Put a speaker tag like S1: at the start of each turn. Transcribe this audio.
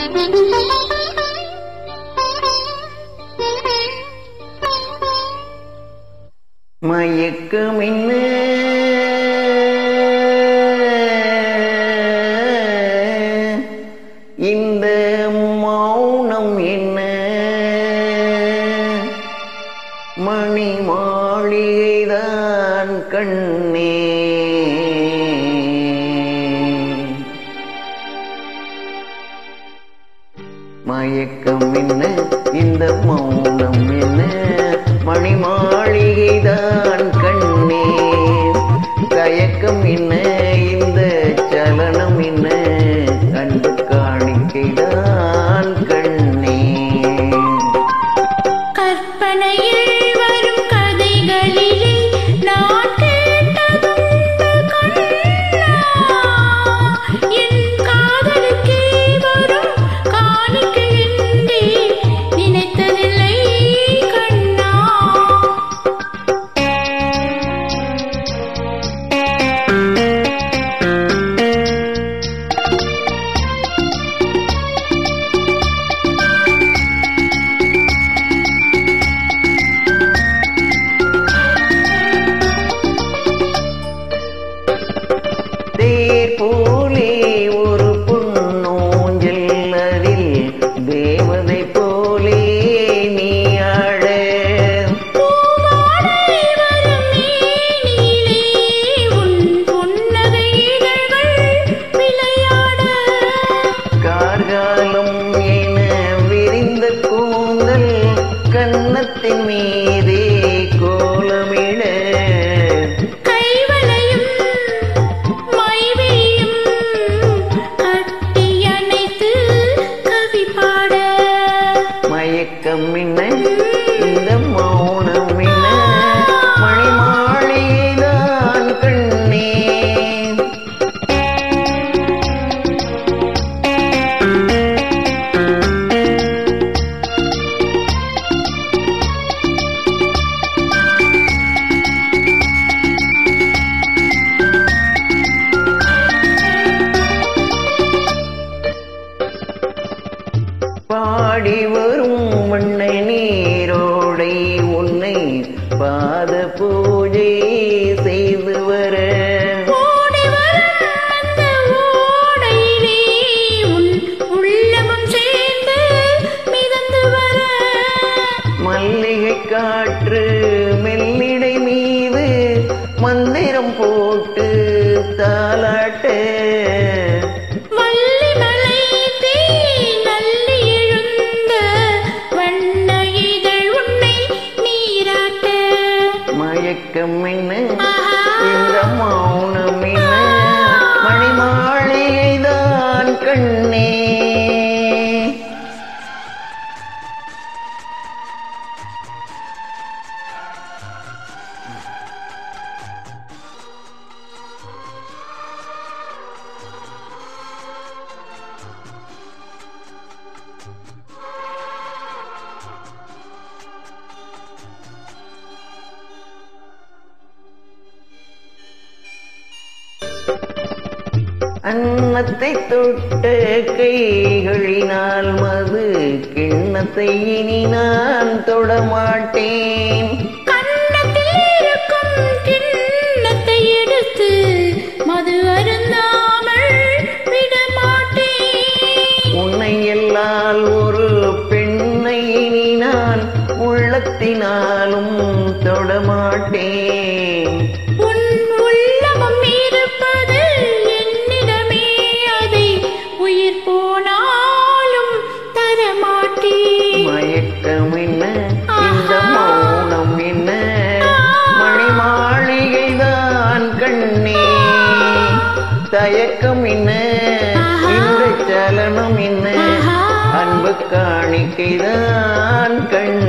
S1: மயக்கமின்ன இந்த மௌனம் என்ன மணி மாளிகைதான் கண்ணே மயக்கம் என்ன இந்த மௌனம் என்ன மணி மாளிகைதான் கண்ணே தயக்கம் என்ன இந்த சலனம் என்ன கண்டு காணிக்கைதான் கண்ணே
S2: கற்பனையில் வரும் கதைகளிலே நான் கேட்டதுண்டு கண்ணா என் காதலுக்கே வரும் காணிக்கை என்றே நினைத்ததில்லை கண்ணா
S1: தேர் போலே ஒரு பொன்னோஞ்சல் அதில் தேவதை போலே நீ ஆட
S2: பூவாடை வரும் மேனியிலே உன் புன்னகை இதழ்கள் விளையாட
S1: கார்காலம் என விரிந்த கூந்தல் கன்னத்தின் மீதே கோலமிட
S2: கைவளையும் மைவிழியும் கட்டி அணைத்து கவி பாட
S1: மயக்கம் என்ன இந்த மௌனம் என்ன மணி மாளிகைதான் கண்ணே பாடி வரும் வண்ண நீரோடை உன்னை பாத பூஜை செய்து வர
S2: ஓடி வரும் அந்த ஓடையிலே உன் உள்ளமும் சேர்ந்து மிதந்து வர
S1: மல்லிகை காற்று மெல்லிடை மீது மந்திரம் போட்டு தாலாட்ட
S2: வள்ளிமலை தீ நல்லி எழுந்த வண்ண இதழ் உன்னை நீராட்ட
S1: மயக்கம் என்ன இந்த மௌனம் என்ன மணி மாளிகைதான் கண்ணே அன்னத்தை தொட்ட கைகளினால் மது கிண்ணத்தை இனி நான் தொடமாட்டேன்
S2: கன்னத்தில் இருக்கும் கிண்ணத்தை எடுத்து மது அருந்தாமல் விடமாட்டேன்
S1: உன்னை எல்லால் ஒரு பெண்ணை இனி நான் உள்ளத்தினாலும் தொடமாட்டேன்
S2: உன் உள்ளமும் இருப்பது என்னிடமே அதை உயிர் போனாலும் தரமாட்டேன்
S1: மயக்கம் என்ன இந்த மௌனம் என்ன மணி மாளிகைதான் கண்ணே தயக்கம் என்ன இந்த சலனம் என்ன அன்பு காணிக்கைதான் கண்ணே